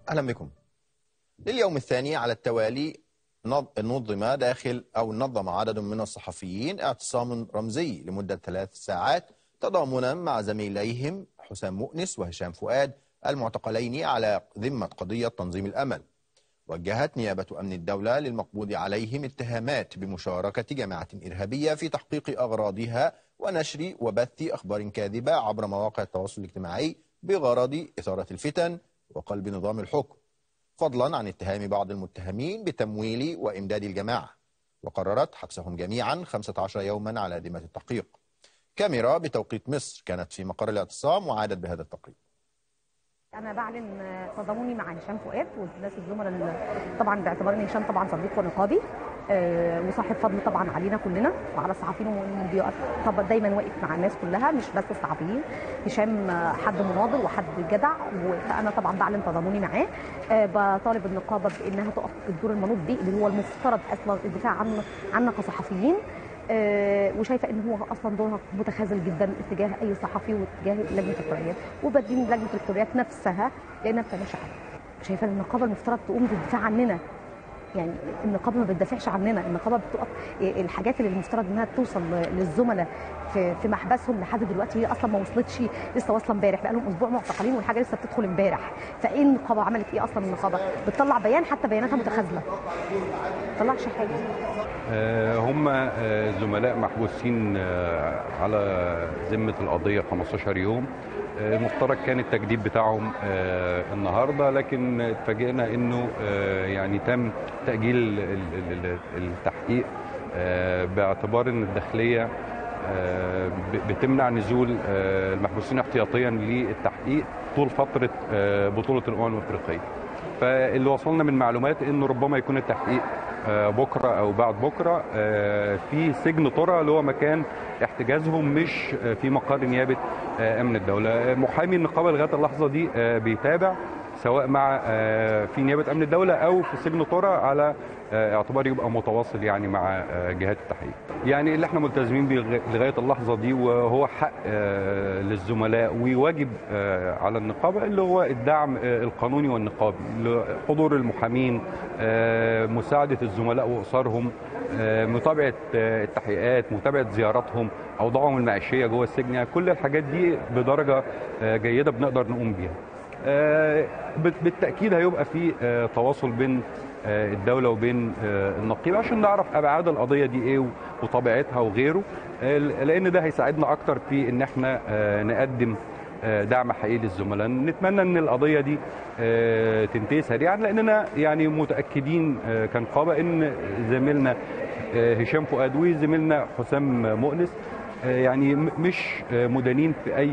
أهلا بكم لليوم الثاني على التوالي نظم داخل أو نظم عدد من الصحفيين اعتصام رمزي لمدة ثلاث ساعات تضامنا مع زميليهم حسام مؤنس وهشام فؤاد المعتقلين على ذمة قضية تنظيم الأمل وجهت نيابة أمن الدولة للمقبوض عليهم اتهامات بمشاركة جماعة إرهابية في تحقيق أغراضها ونشر وبث أخبار كاذبة عبر مواقع التواصل الاجتماعي بغرض إثارة الفتن وقلب نظام الحكم فضلا عن اتهام بعض المتهمين بتمويل وإمداد الجماعة وقررت حبسهم جميعا 15 يوما على ذمة التحقيق كاميرا بتوقيت مصر كانت في مقر الاعتصام وعادت بهذا التقرير انا بعلن تضامني مع هشام فؤاد والناس الزملاء طبعا باعتبار ان هشام طبعا صديق ونقابي آه، وصاحب فضل طبعا علينا كلنا وعلى الصحفيين وانه بيقف طبعا دايما واقف مع الناس كلها مش بس الصحفيين هشام حد مناضل وحد جدع فانا طبعا بعلن تضامني معاه آه، بطالب النقابه بانها تقف الدور المنوط به اللي هو المفترض اصلا الدفاع عن عنا كصحفيين آه، وشايفه ان هو اصلا دورها متخاذل جدا اتجاه اي صحفي واتجاه لجنه الحريات وبدين لجنه الحريات نفسها لانها ما بتعملش حاجه شايفه ان النقابه المفترض تقوم بالدفاع عننا يعني النقابه ما بتدافعش عننا النقابه بتقف الحاجات اللي المفترض انها توصل للزملاء في في محبسهم لحد دلوقتي هي اصلا ما وصلتش لسه واصله امبارح بقى لهم اسبوع معتقلين والحاجه لسه بتدخل امبارح فايه النقابه عملت ايه اصلا النقابه بتطلع بيان حتى بياناتها متخاذله ما طلعش حاجه هم زملاء محبوسين على ذمه القضيه 15 يوم المفترض كان التجديد بتاعهم النهارده لكن اتفاجئنا انه يعني تم تاجيل التحقيق باعتبار ان الداخليه بتمنع نزول المحبوسين احتياطيا للتحقيق طول فتره بطوله الامم الافريقيه. فاللي وصلنا من معلومات انه ربما يكون التحقيق بكره او بعد بكره في سجن طرى اللي هو مكان احتجازهم مش في مقر نيابه امن الدوله محامي النقابه لغايه اللحظه دي بيتابع سواء مع في نيابه امن الدوله او في سجن طرى على اعتبار يبقى متواصل يعني مع جهات التحقيق. يعني اللي احنا ملتزمين بيه لغايه اللحظه دي وهو حق للزملاء وواجب على النقابه اللي هو الدعم القانوني والنقابي حضور المحامين مساعده الزملاء واسرهم متابعه التحقيقات متابعه زياراتهم اوضاعهم المعيشيه جوه السجن يعني كل الحاجات دي بدرجه جيده بنقدر نقوم بيها. بالتاكيد هيبقى في تواصل بين الدولة وبين النقيب عشان نعرف أبعاد القضية دي إيه وطبيعتها وغيره لأن ده هيساعدنا أكتر في إن إحنا نقدم دعم حقيقي للزملاء نتمنى ان القضيه دي تنتهي سريعا لاننا يعني متاكدين كنقابه ان زميلنا هشام فؤاد وزميلنا حسام مؤنس يعني مش مدانين في اي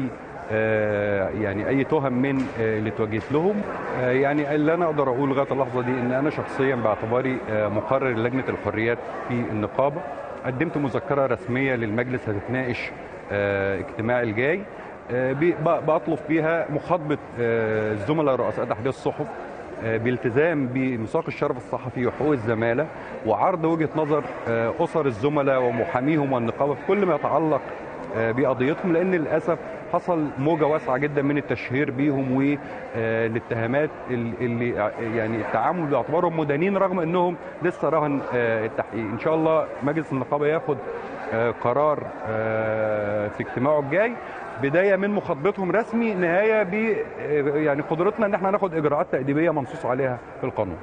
يعني اي تهم من اللي اتوجهت لهم يعني اللي انا اقدر اقول لغايه اللحظه دي ان انا شخصيا باعتباري مقرر لجنه الحريات في النقابه قدمت مذكره رسميه للمجلس هتتناقش اجتماع الجاي بطلب فيها مخاطبه الزملاء رؤساء تحرير الصحف بالتزام بميثاق الشرف الصحفي وحقوق الزماله وعرض وجهه نظر اسر الزملاء ومحاميهم والنقابه في كل ما يتعلق بقضيتهم لان للاسف حصل موجه واسعه جدا من التشهير بيهم والاتهامات اللي يعني التعامل باعتبارهم مدانين رغم انهم لسه رهن التحقيق ان شاء الله مجلس النقابه ياخد قرار في اجتماعه الجاي بدايه من مخاطبتهم رسمي نهايه ب يعني قدرتنا ان احنا ناخد اجراءات تاديبيه منصوص عليها في القانون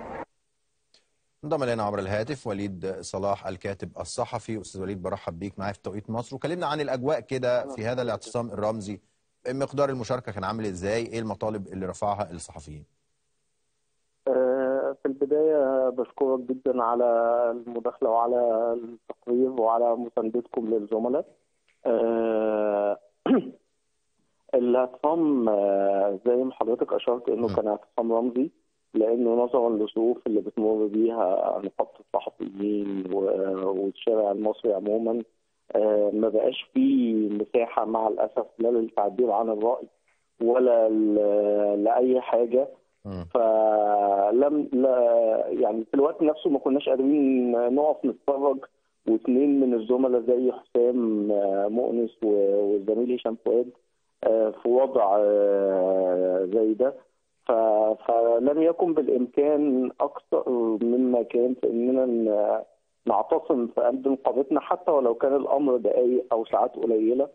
انضم الينا عبر الهاتف وليد صلاح الكاتب الصحفي استاذ وليد برحب بيك معايا في توقيت مصر وكلمنا عن الاجواء كده في هذا الاعتصام الرمزي مقدار المشاركه كان عامل ازاي ايه المطالب اللي رفعها الصحفيين في البدايه بشكرك جدا على المداخله وعلى التقرير وعلى مساندتكم للزملاء الاعتصام زي ما حضرتك اشرت انه كان اعتصام رمزي لانه نظرا للظروف اللي بتمر بيها نقابه الصحفيين والشارع المصري عموما ما بقاش في مساحه مع الاسف لا للتعبير عن الراي ولا لاي حاجه فلم لا يعني في الوقت نفسه ما كناش قادرين نقف نتفرج واثنين من الزملاء زي حسام مؤنس والزميل هشام فؤاد في وضع زي ده فلم يكن بالامكان اكثر مما كان في اننا ن- نعتصم في قلب نقابتنا حتى ولو كان الامر دقائق او ساعات قليله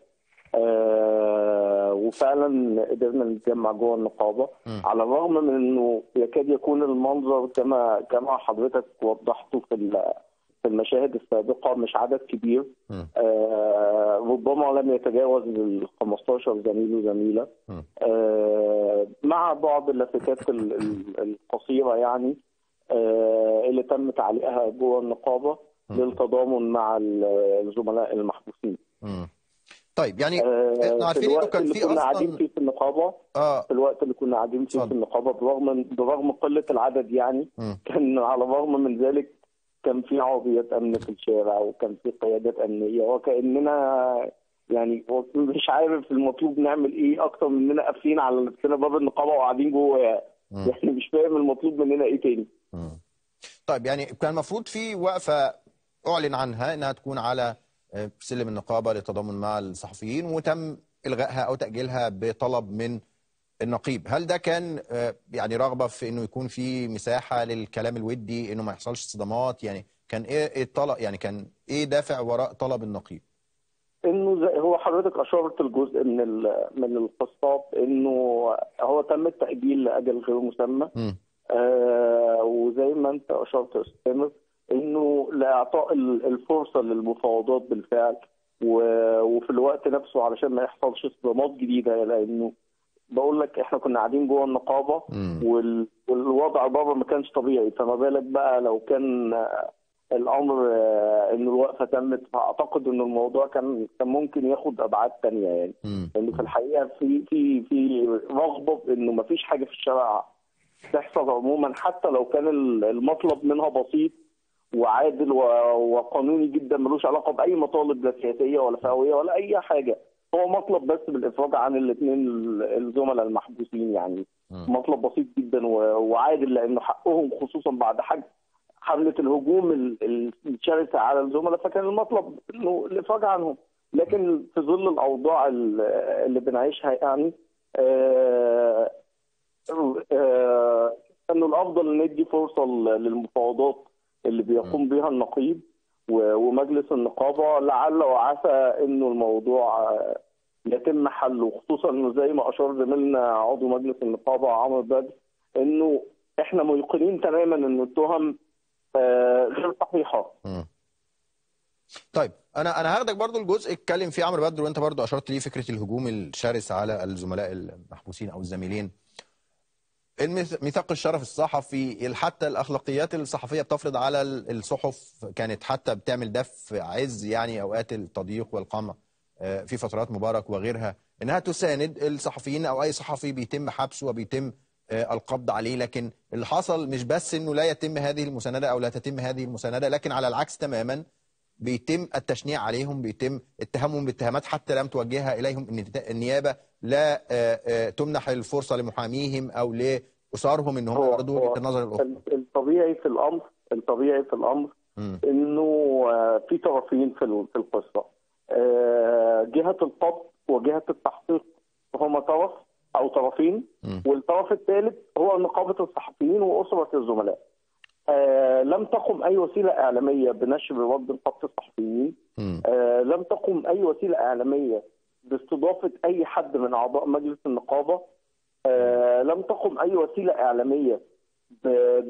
آه، وفعلا قدرنا نتجمع جوه النقابه مم. على الرغم من انه يكاد يكون المنظر كما كما حضرتك وضحته في ال- في المشاهد السابقه مش عدد كبير مم. آه، ربما لم يتجاوز ال 15 زميل وزميله مم. آه، مع بعض اللافتات ال- ال- القصيره يعني آه، اللي تم تعليقها جوه النقابه مم. للتضامن مع ال- الزملاء المحبوسين. مم. طيب يعني آه، احنا في عارفين انه الوقت كان اللي في كنا قاعدين اصلا فيه في النقابه اه في الوقت اللي كنا قاعدين فيه اتفضل. في النقابه برغم برغم قله العدد يعني مم. كان على الرغم من ذلك كان في عربيات امن في الشارع وكان في قيادات امنيه وكاننا يعني مش عارف المطلوب نعمل ايه اكتر من اننا قافلين على نفسنا باب النقابه وقاعدين جوه مم. يعني مش فاهم المطلوب مننا ايه تاني مم. طيب يعني كان المفروض في وقفة أعلن عنها إنها تكون على آه، سلم النقابة للتضامن مع الصحفيين وتم إلغائها أو تأجيلها بطلب من النقيب هل ده كان آه، يعني رغبة في إنه يكون في مساحة للكلام الودي إنه ما يحصلش صدمات يعني كان إيه إيه الطلب يعني كان إيه دافع وراء طلب النقيب؟ انه زي هو حضرتك اشرت الجزء من ال- من القصه انه هو تم التاجيل لاجل غير مسمى مم. آه وزي ما انت اشرت يا استاذ تامر انه لاعطاء ال- الفرصه للمفاوضات بالفعل و- وفي الوقت نفسه علشان ما يحصلش صدمات جديده لانه بقول لك احنا كنا قاعدين جوه النقابه مم. وال- والوضع بره ما كانش طبيعي فما بالك بقى لو كان آه، الامر آه، ان الوقفه تمت فاعتقد ان الموضوع كان كان ممكن ياخد ابعاد تانية يعني مم. لانه في الحقيقه في في في رغبه بانه ما فيش حاجه في الشارع تحصل عموما حتى لو كان ال- المطلب منها بسيط وعادل و- وقانوني جدا ملوش علاقه باي مطالب لا سياسيه ولا فئويه ولا اي حاجه هو مطلب بس بالافراج عن الاثنين الزملاء المحبوسين يعني مم. مطلب بسيط جدا و- وعادل لانه حقهم خصوصا بعد حج حمله الهجوم ال- ال- الشرسه على الزملاء فكان المطلب انه الافراج عنهم لكن في ظل الاوضاع ال- اللي بنعيشها يعني آه، آه، انه الافضل ندي فرصه ل- للمفاوضات اللي بيقوم بها النقيب و- ومجلس النقابه لعل وعسى انه الموضوع آه، يتم حله خصوصا انه زي ما اشار زميلنا عضو مجلس النقابه عمرو بدر انه احنا موقنين تماما ان التهم آه، غير صحيحه مم. طيب انا انا هاخدك برضو الجزء اتكلم فيه عمرو بدر وانت برضو اشرت ليه فكره الهجوم الشرس على الزملاء المحبوسين او الزميلين الميث- ميثاق الشرف الصحفي حتى الاخلاقيات الصحفيه بتفرض على ال- الصحف كانت حتى بتعمل ده في عز يعني اوقات التضييق والقمع آه، في فترات مبارك وغيرها انها تساند الصحفيين او اي صحفي بيتم حبسه وبيتم آه، القبض عليه لكن اللي حصل مش بس انه لا يتم هذه المسانده او لا تتم هذه المسانده لكن على العكس تماما بيتم التشنيع عليهم بيتم اتهامهم باتهامات حتى لم توجهها اليهم ان النيابه لا آه، آه، تمنح الفرصه لمحاميهم او لاسرهم ان هم هو- يعرضوا هو وجهه النظر الاخرى ال- الطبيعي في الامر الطبيعي في الامر مم. انه آه، في طرفين في ال- في القصه آه، جهه القبض وجهه التحقيق هما طرف او طرفين مم. والطرف الثالث هو نقابه الصحفيين واسره الزملاء آه، لم تقم اي وسيله اعلاميه بنشر رد نقابه الصحفيين مم. آه، لم تقم اي وسيله اعلاميه باستضافه اي حد من اعضاء مجلس النقابه آه، لم تقم اي وسيله اعلاميه ب-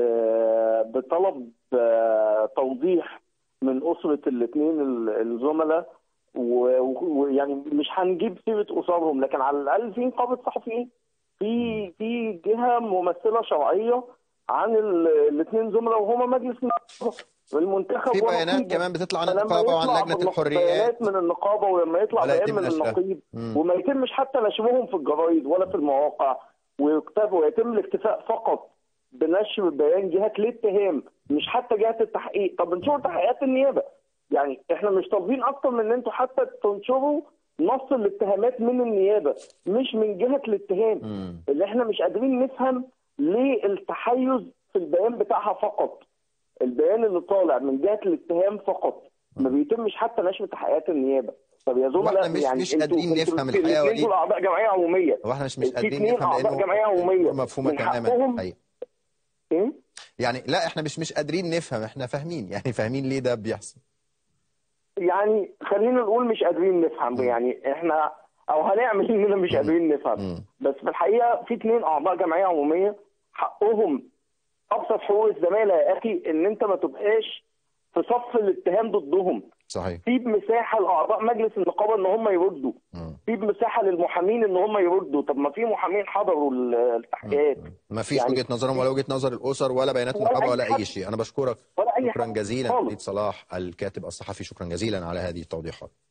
ب- بطلب آه، توضيح من اسره الاثنين الزملاء و- و- ويعني مش هنجيب سيره اسرهم لكن على الاقل في نقابه صحفيين في في جهه ممثله شرعيه عن الاثنين زملاء وهما مجلس النقابه المنتخب في بيانات ونقيبه. كمان بتطلع عن فلما النقابه وعن يطلع لجنه من- الحريات بيانات من النقابه ولما يطلع ولا بيان يتم من نشرها. النقيب مم. وما يتمش حتى نشرهم في الجرايد ولا في المواقع ويكتب ويتم الاكتفاء فقط بنشر بيان جهات الاتهام مش حتى جهات التحقيق طب انشروا تحقيقات النيابه يعني احنا مش طالبين اكتر من ان انتوا حتى تنشروا نص الاتهامات من النيابه مش من جهه الاتهام مم. اللي احنا مش قادرين نفهم ليه التحيز في البيان بتاعها فقط البيان اللي طالع من جهه الاتهام فقط ما بيتمش حتى نشر تحقيقات النيابه طب يا زملاء واحنا مش- يعني مش انتوا- قادرين انتوا نفهم الاثنين الحقيقة وليد. دول اعضاء جمعيه عموميه واحنا مش مش في قادرين اتنين نفهم أعضاء جمعية عمومية. لانه مفهومه من تماما حقهم- الحقيقة. ايه؟ يعني لا احنا مش مش قادرين نفهم احنا فاهمين يعني فاهمين ليه ده بيحصل يعني خلينا نقول مش قادرين نفهم يعني احنا او هنعمل اننا مش قادرين نفهم مم. بس في الحقيقه في اثنين اعضاء جمعيه عموميه حقهم ابسط حقوق الزماله يا اخي ان انت ما تبقاش في صف الاتهام ضدهم صحيح في مساحه لاعضاء مجلس النقابه ان هم يردوا مم. في مساحه للمحامين ان هم يردوا طب ما في محامين حضروا ال- التحقيقات ما فيش يعني- وجهه نظرهم ولا وجهه نظر الاسر ولا بيانات ولا النقابه أي ولا حد. اي شيء انا بشكرك ولا أي شكرا حد جزيلا خالص. وليد صلاح الكاتب الصحفي شكرا جزيلا على هذه التوضيحات